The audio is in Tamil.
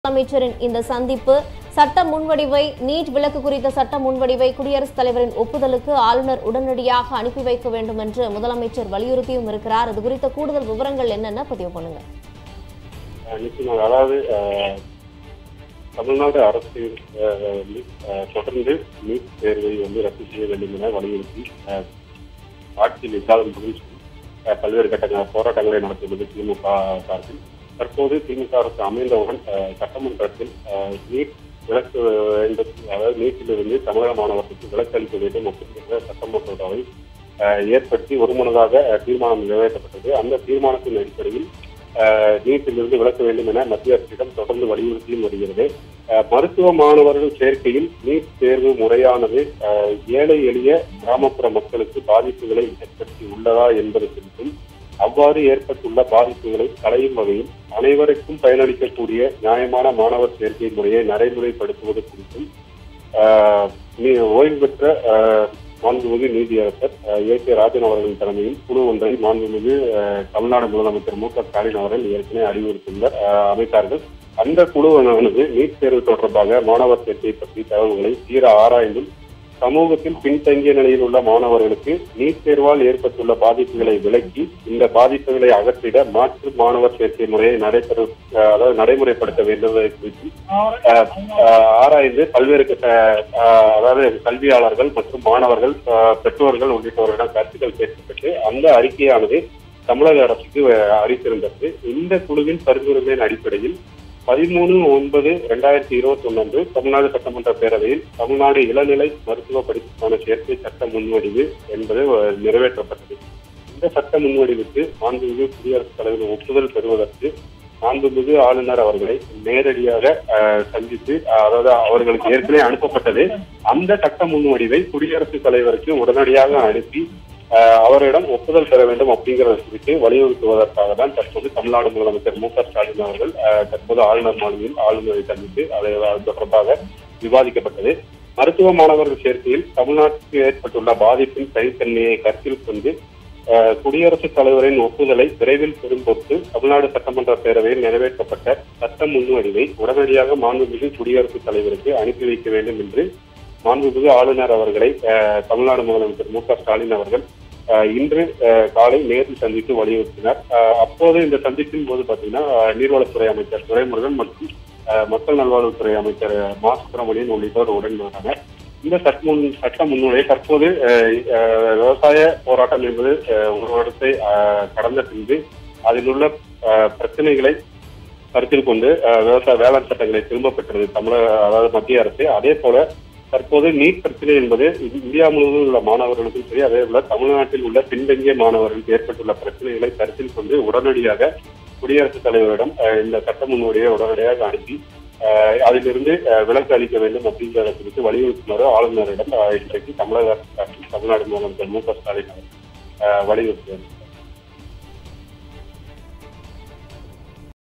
அமைச்சரின் இந்த சந்திப்பு சட்ட முன்வடிவை நீட் விலக்கு குறித்த சட்ட முன்வடிவை குடியரசுத் தலைவரின் ஒப்புதலுக்கு ஆளுநர் உடனடியாக அனுப்பி வைக்க வேண்டும் என்று முதலமைச்சர் வலியுறுத்தியும் இருக்கிறார் இது குறித்த கூடுதல் விவரங்கள் என்னென்ன பதிவு பண்ணுங்க அஹ் நிச்சயமாக அதாவது அஹ், தமிழ்நாடு அரசு அஹ், வந்து, அஹ், தொடர்ந்து நீட் தேர்வை வந்து ரத்து செய்ய வேண்டும் என வலியுறுத்தி அஹ், ஆட்சியில் இல்லாத மகிழ்ச்சி அஹ், பல்வேறு கட்ட போராட்டங்களை நடத்துவது திமுக சார்பில் தற்போது திமுக அரசு அமைந்தவுடன் அஹ், சட்டமன்றத்தில் அஹ், நீட் விலக்கு வேண்டும் அதாவது நீட்டிலிருந்து தமிழக மாணவர்களுக்கு விலக்கு அளிக்க வேண்டும் அப்படிங்கிற சட்டமன்றவை அஹ், ஏற்படுத்தி ஒருமனதாக அஹ், தீர்மானம் நிறைவேற்றப்பட்டது அந்த தீர்மானத்தின் அடிப்படையில் அஹ், நீட்டிலிருந்து விலக்க வேண்டும் என மத்திய அரசிடம் தொடர்ந்து வலியுறுத்தியும் வருகிறது அஹ், மருத்துவ மாணவர்கள் சேர்க்கையில் நீட் தேர்வு முறையானது அஹ், ஏழை எளிய கிராமப்புற மக்களுக்கு பாதிப்புகளை ஏற்படுத்தி உள்ளதா என்பது குறித்தும் அவ்வாறு ஏற்பட்டுள்ள பாதிப்புகளை களையும் வகையில் அனைவருக்கும் பயனளிக்கக்கூடிய நியாயமான மாணவர் சேர்க்கை முறையை நடைமுறைப்படுத்துவது குறித்தும் ஆஹ், நீ- ஓய்வு பெற்ற ஆஹ், மாண்புமிகு நீதியரசர் ஆஹ், ஏ கே ராஜன் அவர்களின் தலைமையில் குழு ஒன்றை மாண்புமிகு ஆஹ், தமிழ்நாடு முதலமைச்சர் மு க ஸ்டாலின் அவர்கள் ஏற்கனவே அறிவுறுத்தியுள்ள ஆஹ், அமைத்தார்கள் அந்த குழுவானது நீட் தேர்வு தொடர்பாக மாணவர் சேர்க்கை பற்றி தகவல்களை தீர ஆராய்ந்தும் சமூகத்தில் பின்தங்கிய நிலையில் உள்ள மாணவர்களுக்கு நீட் தேர்வால் ஏற்பட்டுள்ள பாதிப்புகளை விலக்கி இந்த பாதிப்புகளை அகற்றிட மாற்று மாணவர் சேர்க்கை முறையை நடைபெற அஹ், அதாவது நடைமுறைப்படுத்த வேண்டுவது குறித்து அஹ், அஹ், ஆராய்ந்து பல்வேறு கட்ட, அஹ், அதாவது கல்வியாளர்கள் மற்றும் மாணவர்கள் அஹ், பெற்றோர்கள் உள்ளிட்டவர்களிடம் கருத்துக்கள் கேட்கப்பட்டு அந்த அறிக்கையானது தமிழக அரசுக்கு அஹ், அளித்திருந்தது இந்த குழுவின் பரிந்துரைகளின் அடிப்படையில் பதிமூணு ஒன்பது ரெண்டாயிரத்தி இருபத்தி ஒன்று அன்று தமிழ்நாடு சட்டமன்ற பேரவையில் தமிழ்நாடு இளநிலை மருத்துவ படிப்புக்கான சேர்க்கை சட்ட முன்வடிவு என்பது அஹ், நிறைவேற்றப்பட்டது இந்த சட்ட முன்வடிவுக்கு மாண்புமிகு குடியரசுத் தலைவர் ஒப்புதல் பெறுவதற்கு மாண்புமிகு ஆளுநர் அவர்களை நேரடியாக அஹ், சந்தித்து அஹ், அதாவது அவர்களுக்கு ஏற்கனவே அனுப்பப்பட்டது அந்த சட்ட முன்வடிவை குடியரசுத் தலைவருக்கு உடனடியாக அனுப்பி அஹ், அவரிடம் ஒப்புதல் பெற வேண்டும் அப்படிங்கிறது குறித்து வலியுறுத்துவதற்காக தான் தற்போது தமிழ்நாடு முதலமைச்சர் மு க ஸ்டாலின் அவர்கள் அஹ், தற்போது ஆளுநர் மாளிகையில் ஆளுநரை சந்தித்து அதை அது தொடர்பாக விவாதிக்கப்பட்டது மருத்துவ மாணவர்கள் சேர்க்கையில் தமிழ்நாட்டுக்கு ஏற்பட்டுள்ள பாதிப்பின் தனித்தன்மையை கருத்தில் கொண்டு அஹ், குடியரசுத் தலைவரின் ஒப்புதலை விரைவில் பெறும் பொருட்டு தமிழ்நாடு சட்டமன்ற பேரவையில் நிறைவேற்றப்பட்ட சட்ட முன்வடிவை உடனடியாக மாண்புமிகு குடியரசுத் தலைவருக்கு அனுப்பி வைக்க வேண்டும் என்று மாண்புமிகு ஆளுநர் அவர்களை அஹ், தமிழ்நாடு முதலமைச்சர் மு க ஸ்டாலின் அவர்கள் அஹ், இன்று அஹ், காலை நேரில் சந்தித்து வலியுறுத்தினார் அஹ், அப்போது இந்த சந்திப்பின் போது பார்த்தீங்கன்னா அஹ், நீர்வளத்துறை அமைச்சர் துரைமுருகன் மற்றும் அஹ், மக்கள் நல்வாழ்வுத்துறை அமைச்சர் மா சுப்பிரமணியன் உள்ளிட்டோர் உடன் வந்தனர் இந்த சட்ட முன் சட்ட முன்னுரை தற்போது அஹ், அஹ், விவசாய போராட்டம் என்பது அஹ், ஒரு வருடத்தை அஹ், கடந்த பின்பு அதில் உள்ள அஹ், பிரச்சனைகளை கருத்தில் கொண்டு அஹ், விவசாய வேளாண் சட்டங்களை திரும்ப பெற்றது தமிழக அதாவது மத்திய அரசு அதே போல தற்போது நீட் பிரச்சனை என்பது இந்தியா முழுவதும் உள்ள மாணவர்களுக்கும் சரி அதே போல தமிழ்நாட்டில் உள்ள பின்தங்கிய மாணவர்களுக்கு ஏற்பட்டுள்ள பிரச்சனைகளை கருத்தில் கொண்டு உடனடியாக குடியரசுத் தலைவரிடம் அஹ், இந்த சட்ட முன்வடிவை உடனடியாக அனுப்பி அஹ், அதிலிருந்து அஹ், விலக்கு அளிக்க வேண்டும் அப்படிங்கிறத குறித்து வலியுறுத்துமாறு ஆளுநரிடம் அஹ், இன்றைக்கு தமிழக அரசு சார்பில் தமிழ்நாடு முதலமைச்சர் மு க ஸ்டாலின் அவர்கள், அஹ், வலியுறுத்தினார்